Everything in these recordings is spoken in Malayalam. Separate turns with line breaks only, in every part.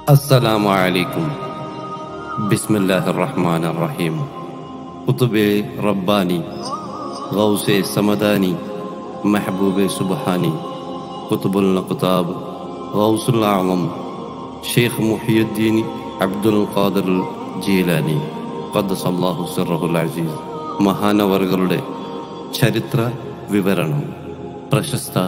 السلام عليكم بسم الله الرحمن الرحيم قطب رباني غوث سمداني محبوب سبحاني قطب الأقطاب غوث الأعظم شيخ محي الدين عبد القادر الجيلاني قدس الله سره العزيز മഹാനവറുകളുടെ ചരിത്ര വിവരണം പ്രശസ്ത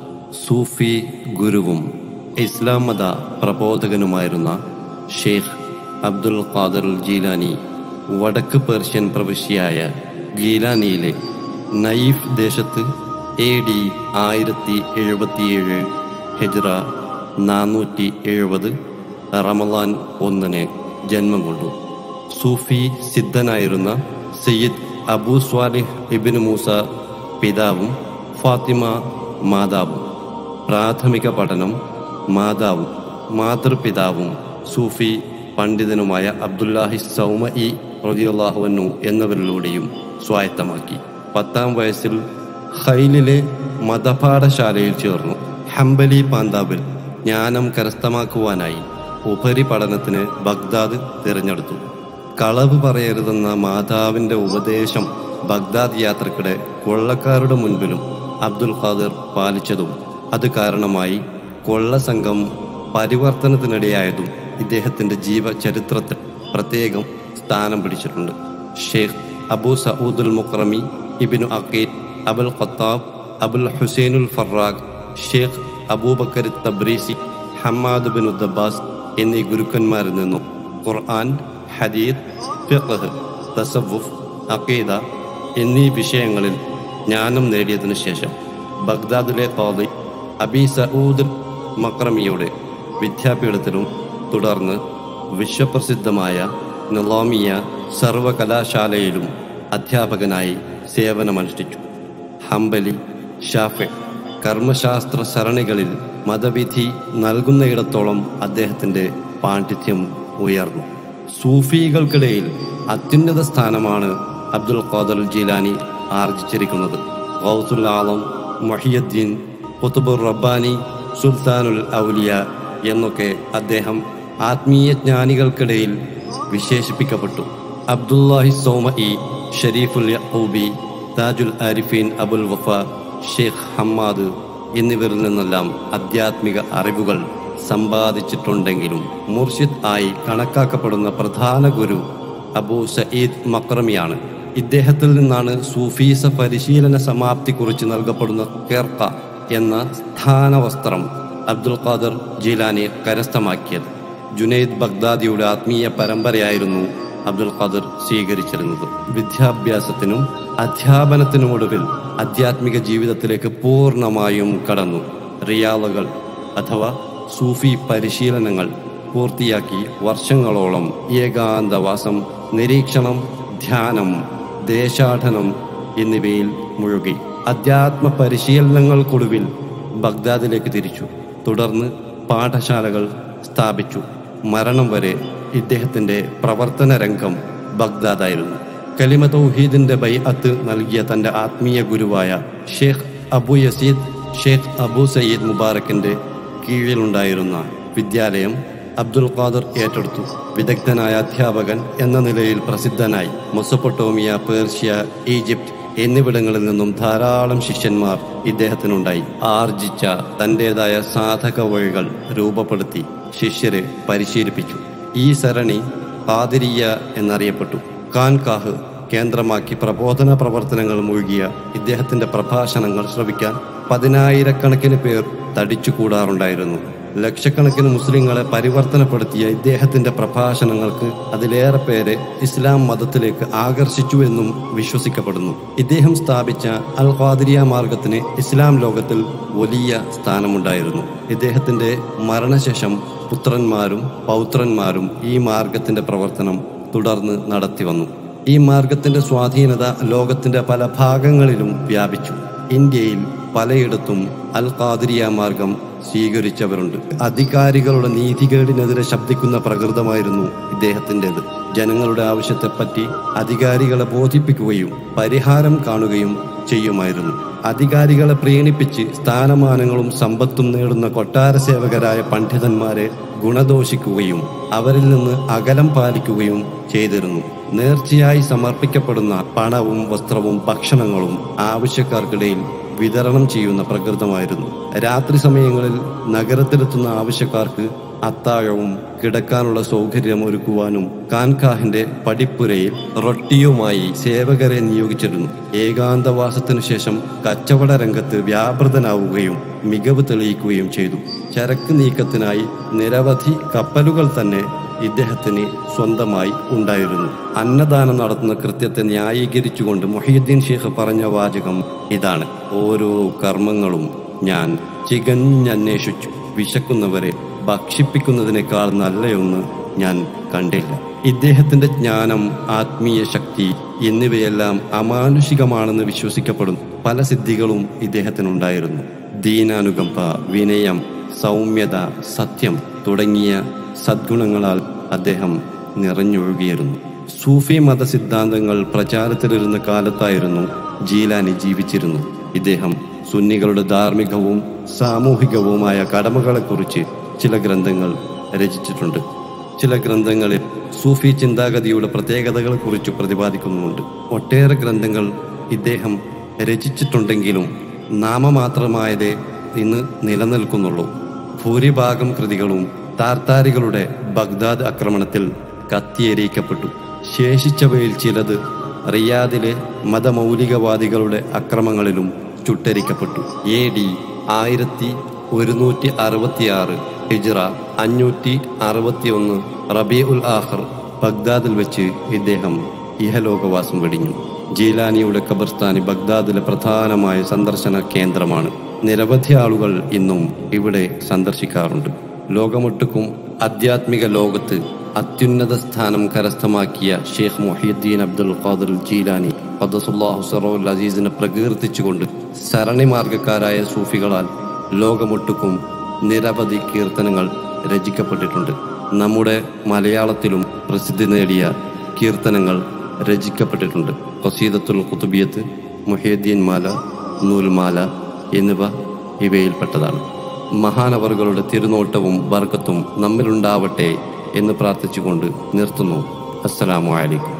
സൂഫി ഗുരുവും ഇസ്ലാം മത പ്രബോധകനുമായിരുന്ന ഷെയ്ഖ് അബ്ദുൽ ഖാദർ ജീലാനി വടക്ക് പേർഷ്യൻ പ്രവിശ്യയായ ഗീലാനിയിലെ നയീഫ് ദേശത്ത് എ ഡി ആയിരത്തി എഴുപത്തിയേഴ് ഹിജ്റ നാനൂറ്റി എഴുപത് റമലാൻ ഒന്നിന് ജന്മം കൊണ്ടു സൂഫി സിദ്ധനായിരുന്ന സയ്യിദ് അബൂ സ്വാലിഹ് ഇബിൻ മൂസ പിതാവും ഫാത്തിമ മാതാവും പ്രാഥമിക പഠനം മാതാവും മാതൃപിതാവും സൂഫി പണ്ഡിതനുമായ അബ്ദുല്ലാഹി സൗമ ഇ റതിയുള്ളാഹുവന്നു എന്നിവരിലൂടെയും സ്വായത്തമാക്കി പത്താം വയസ്സിൽ ഹൈലിലെ മതപാഠശാലയിൽ ചേർന്നു ഹംബലി പാന്താബിൽ ജ്ഞാനം കരസ്ഥമാക്കുവാനായി ഉപരിപഠനത്തിന് ബഗ്ദാദ് തിരഞ്ഞെടുത്തു കളവ് പറയരുതെന്ന മാതാവിന്റെ ഉപദേശം ബഗ്ദാദ് യാത്രക്കിടെ കൊള്ളക്കാരുടെ മുൻപിലും അബ്ദുൽ ഖാദിർ പാലിച്ചതും അത് കാരണമായി കൊള്ളസംഘം പരിവർത്തനത്തിനിടയായതും ഇദ്ദേഹത്തിന്റെ ജീവചരിത്രത്തിൽ പ്രത്യേകം സ്ഥാനം പിടിച്ചിട്ടുണ്ട് ഷെയ്ഖ് അബൂ സഊദുൽ മുക്രമി ഇബിനു അക്കീദ് അബുൽ ഖത്താബ് അബുൽ ഹുസൈനുൽ ഫറാഖ് Sheikh Abubakar Tabrizi Hammad bin ഉദ്ദബാസ് എന്നീ ഗുരുക്കന്മാരിൽ നിന്നും ഖുർആൻ ഹദീദ് ഫിഖ് തസവുഫ് അഖീദ എന്നീ വിഷയങ്ങളിൽ ജ്ഞാനം നേടിയതിനു ശേഷം ബഗ്ദാദിലെ ഖാദി അബി സഊദ് മക്രമിയുടെ വിദ്യാപീഠത്തിലും തുടർന്ന് വിശ്വപ്രസിദ്ധമായ നിലാമിയ സർവകലാശാലയിലും അധ്യാപകനായി സേവനമനുഷ്ഠിച്ചു ഹംബലി ഷാഫെ കർമ്മശാസ്ത്ര സരണികളിൽ മതവിധി നൽകുന്നയിടത്തോളം അദ്ദേഹത്തിന്റെ പാണ്ഡിത്യം ഉയർന്നു സൂഫികൾക്കിടയിൽ അത്യുന്നത സ്ഥാനമാണ് അബ്ദുൽ ഖാദർ ജീലാനി ആർജിച്ചിരിക്കുന്നത് ഗൗസുൽ ആലം മൊഹിയുദ്ദീൻ കുത്തുബുർ റബ്ബാനി സുൽത്താനുൽ ഔലിയ എന്നൊക്കെ അദ്ദേഹം ആത്മീയ ജ്ഞാനികൾക്കിടയിൽ വിശേഷിപ്പിക്കപ്പെട്ടു അബ്ദുല്ലാഹി സോമ ഇ ഷരീഫുൽ യഹൂബി താജുൽ ആരിഫീൻ അബുൽ വഫ ഷെയ്ഖ് ഹമ്മാദ് എന്നിവരിൽ നിന്നെല്ലാം ആധ്യാത്മിക അറിവുകൾ സമ്പാദിച്ചിട്ടുണ്ടെങ്കിലും മുർഷിദ് ആയി കണക്കാക്കപ്പെടുന്ന പ്രധാന ഗുരു അബൂ സയ്യിദ് മക്രമിയാണ് ഇദ്ദേഹത്തിൽ നിന്നാണ് സൂഫീസ പരിശീലന സമാപ്തി കുറിച്ച് നൽകപ്പെടുന്ന കേർക്ക എന്ന സ്ഥാനവസ്ത്രം അബ്ദുൽ ഖാദർ ജീലാനി കരസ്ഥമാക്കിയത് ജുനൈദ് ബഗ്ദാദിയുടെ ആത്മീയ പരമ്പരയായിരുന്നു അബ്ദുൽ ഖാദർ സ്വീകരിച്ചിരുന്നത് വിദ്യാഭ്യാസത്തിനും അധ്യാപനത്തിനുമൊടുവിൽ ആധ്യാത്മിക ജീവിതത്തിലേക്ക് പൂർണ്ണമായും കടന്നു റിയാലുകൾ അഥവാ സൂഫി പരിശീലനങ്ങൾ പൂർത്തിയാക്കി വർഷങ്ങളോളം ഏകാന്തവാസം നിരീക്ഷണം ധ്യാനം ദേശാടനം എന്നിവയിൽ മുഴുകി അധ്യാത്മ പരിശീലനങ്ങൾക്കൊടുവിൽ ബഗ്ദാദിലേക്ക് തിരിച്ചു തുടർന്ന് പാഠശാലകൾ സ്ഥാപിച്ചു മരണം വരെ ഇദ്ദേഹത്തിന്റെ പ്രവർത്തന രംഗം ബഗ്ദാദായിരുന്നു കലിമ തൗഹീദിന്റെ ബൈഅത്ത് നൽകിയ തന്റെ ആത്മീയ ഗുരുവായ ഷേഖ് അബു യസീദ് ഷേഖ് അബു സയ്യിദ് മുബാറക്കിന്റെ കീഴിലുണ്ടായിരുന്ന വിദ്യാലയം അബ്ദുൽ ഖാദർ ഏറ്റെടുത്തു വിദഗ്ധനായ അധ്യാപകൻ എന്ന നിലയിൽ പ്രസിദ്ധനായി മൊസപ്പൊട്ടോമിയ പേർഷ്യ ഈജിപ്ത് എന്നിവിടങ്ങളിൽ നിന്നും ധാരാളം ശിഷ്യന്മാർ ഇദ്ദേഹത്തിനുണ്ടായി ആർജിച്ച തന്റേതായ സാധക വഴികൾ രൂപപ്പെടുത്തി ശിഷ്യരെ പരിശീലിപ്പിച്ചു ഈ സരണി ആതിരിയ എന്നറിയപ്പെട്ടു കാൻകാഹ് കേന്ദ്രമാക്കി പ്രബോധന പ്രവർത്തനങ്ങൾ മുഴുകിയ ഇദ്ദേഹത്തിന്റെ പ്രഭാഷണങ്ങൾ ശ്രവിക്കാൻ പതിനായിരക്കണക്കിന് പേർ തടിച്ചുകൂടാറുണ്ടായിരുന്നു ലക്ഷക്കണക്കിന് മുസ്ലിങ്ങളെ പരിവർത്തനപ്പെടുത്തിയ ഇദ്ദേഹത്തിന്റെ പ്രഭാഷണങ്ങൾക്ക് അതിലേറെ പേരെ ഇസ്ലാം മതത്തിലേക്ക് ആകർഷിച്ചു എന്നും വിശ്വസിക്കപ്പെടുന്നു ഇദ്ദേഹം സ്ഥാപിച്ച അൽ ഖാദിരിയ മാർഗത്തിന് ഇസ്ലാം ലോകത്തിൽ വലിയ സ്ഥാനമുണ്ടായിരുന്നു ഇദ്ദേഹത്തിന്റെ മരണശേഷം പുത്രന്മാരും പൗത്രന്മാരും ഈ മാർഗത്തിന്റെ പ്രവർത്തനം തുടർന്ന് നടത്തി വന്നു ഈ മാർഗത്തിന്റെ സ്വാധീനത ലോകത്തിന്റെ പല ഭാഗങ്ങളിലും വ്യാപിച്ചു ഇന്ത്യയിൽ പലയിടത്തും അൽ ഖാദിരിയ മാർഗം സ്വീകരിച്ചവരുണ്ട് അധികാരികളുടെ നീതികേടിനെതിരെ ശബ്ദിക്കുന്ന പ്രകൃതമായിരുന്നു ഇദ്ദേഹത്തിൻ്റെത് ജനങ്ങളുടെ ആവശ്യത്തെപ്പറ്റി അധികാരികളെ ബോധിപ്പിക്കുകയും പരിഹാരം കാണുകയും ചെയ്യുമായിരുന്നു അധികാരികളെ പ്രീണിപ്പിച്ച് സ്ഥാനമാനങ്ങളും സമ്പത്തും നേടുന്ന കൊട്ടാര സേവകരായ പണ്ഡിതന്മാരെ ഗുണദോഷിക്കുകയും അവരിൽ നിന്ന് അകലം പാലിക്കുകയും ചെയ്തിരുന്നു നേർച്ചയായി സമർപ്പിക്കപ്പെടുന്ന പണവും വസ്ത്രവും ഭക്ഷണങ്ങളും ആവശ്യക്കാർക്കിടയിൽ വിതരണം ചെയ്യുന്ന പ്രകൃതമായിരുന്നു രാത്രി സമയങ്ങളിൽ നഗരത്തിലെത്തുന്ന ആവശ്യക്കാർക്ക് അത്താഴവും കിടക്കാനുള്ള സൗകര്യം ഒരുക്കുവാനും കാൻകാഹിന്റെ പടിപ്പുരയിൽ റൊട്ടിയുമായി സേവകരെ നിയോഗിച്ചിരുന്നു ഏകാന്തവാസത്തിനു ശേഷം കച്ചവട രംഗത്ത് വ്യാപൃതനാവുകയും മികവ് തെളിയിക്കുകയും ചെയ്തു ചരക്ക് നീക്കത്തിനായി നിരവധി കപ്പലുകൾ തന്നെ ഇദ്ദേഹത്തിന് സ്വന്തമായി ഉണ്ടായിരുന്നു അന്നദാനം നടത്തുന്ന കൃത്യത്തെ ന്യായീകരിച്ചുകൊണ്ട് മൊഹീദ്ദീൻ ഷേഖ് പറഞ്ഞ വാചകം ഇതാണ് ഓരോ കർമ്മങ്ങളും ഞാൻ ചികഞ്ഞന്വേഷിച്ചു വിശക്കുന്നവരെ ഭക്ഷിപ്പിക്കുന്നതിനേക്കാൾ നല്ലയൊന്ന് ഞാൻ കണ്ടില്ല ഇദ്ദേഹത്തിന്റെ ജ്ഞാനം ആത്മീയ ശക്തി എന്നിവയെല്ലാം അമാനുഷികമാണെന്ന് വിശ്വസിക്കപ്പെടുന്നു പല സിദ്ധികളും ഇദ്ദേഹത്തിനുണ്ടായിരുന്നു ദീനാനുകമ്പ വിനയം സൗമ്യത സത്യം തുടങ്ങിയ സദ്ഗുണങ്ങളാൽ അദ്ദേഹം നിറഞ്ഞൊഴുകിയിരുന്നു സൂഫി മത സിദ്ധാന്തങ്ങൾ പ്രചാരത്തിലിരുന്ന കാലത്തായിരുന്നു ജീലാനി ജീവിച്ചിരുന്നു ഇദ്ദേഹം സുന്നികളുടെ ധാർമ്മികവും സാമൂഹികവുമായ കടമകളെക്കുറിച്ച് ചില ഗ്രന്ഥങ്ങൾ രചിച്ചിട്ടുണ്ട് ചില ഗ്രന്ഥങ്ങളിൽ സൂഫി ചിന്താഗതിയുടെ പ്രത്യേകതകളെക്കുറിച്ച് പ്രതിപാദിക്കുന്നുമുണ്ട് ഒട്ടേറെ ഗ്രന്ഥങ്ങൾ ഇദ്ദേഹം രചിച്ചിട്ടുണ്ടെങ്കിലും നാമമാത്രമായതേ ഇന്ന് നിലനിൽക്കുന്നുള്ളൂ ഭൂരിഭാഗം കൃതികളും താർത്താരികളുടെ ബഗ്ദാദ് ആക്രമണത്തിൽ കത്തിയേരിക്കപ്പെട്ടു ശേഷിച്ചവയിൽ ചിലത് റിയാദിലെ മതമൗലികവാദികളുടെ അക്രമങ്ങളിലും ചുട്ടരിക്കപ്പെട്ടു എ ഡി ആയിരത്തി ഒരുന്നൂറ്റി അറുപത്തിയാറ് ഹിജ്റ അഞ്ഞൂറ്റി അറുപത്തിയൊന്ന് റബി ഉൽ ആഖർ ബഗ്ദാദിൽ വെച്ച് ഇദ്ദേഹം ഇഹലോകവാസം വെടിഞ്ഞു ജീലാനിയുടെ ഖബർസ്ഥാനി ബഗ്ദാദിലെ പ്രധാനമായ സന്ദർശന കേന്ദ്രമാണ് നിരവധി ആളുകൾ ഇന്നും ഇവിടെ സന്ദർശിക്കാറുണ്ട് ലോകമൊട്ടുക്കും ആധ്യാത്മിക ലോകത്ത് അത്യുന്നത സ്ഥാനം കരസ്ഥമാക്കിയ ഷെയ്ഖ് മൊഹീദ്ദീൻ അബ്ദുൽ ഖാദർ ജീലാനി ഖദ്ദസുല്ലാഹു സറോൽ അസീസിനെ പ്രകീർത്തിച്ചുകൊണ്ട് സരണി മാർഗക്കാരായ സൂഫികളാൽ ലോകമൊട്ടുക്കും നിരവധി കീർത്തനങ്ങൾ രചിക്കപ്പെട്ടിട്ടുണ്ട് നമ്മുടെ മലയാളത്തിലും പ്രസിദ്ധി നേടിയ കീർത്തനങ്ങൾ രചിക്കപ്പെട്ടിട്ടുണ്ട് ഖസീദത്തുൽ കുത്തുബിയത്ത് മുഹീദ്ദീൻ മാല നൂൽമാല എന്നിവ ഇവയിൽപ്പെട്ടതാണ് മഹാനവറുകളുടെ തിരുനോട്ടവും ബർക്കത്തും നമ്മിലുണ്ടാവട്ടെ എന്ന് പ്രാർത്ഥിച്ചുകൊണ്ട് നിർത്തുന്നു അസ്സലാമു അലൈക്കും